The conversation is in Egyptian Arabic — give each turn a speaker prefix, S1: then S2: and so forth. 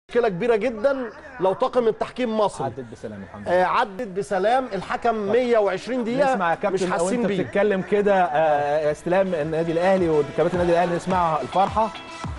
S1: مشكله كبيره جدا لو طاقم التحكيم مصري
S2: عدت بسلام الحمد لله
S1: آه، عدت بسلام الحكم 120 دقيقه
S2: نسمع يا
S1: مش
S2: كابتن او
S1: حاسين
S2: انت
S1: بيه
S2: بتتكلم كده آه، استلام النادي الاهلي وكباتن النادي الاهلي نسمع الفرحه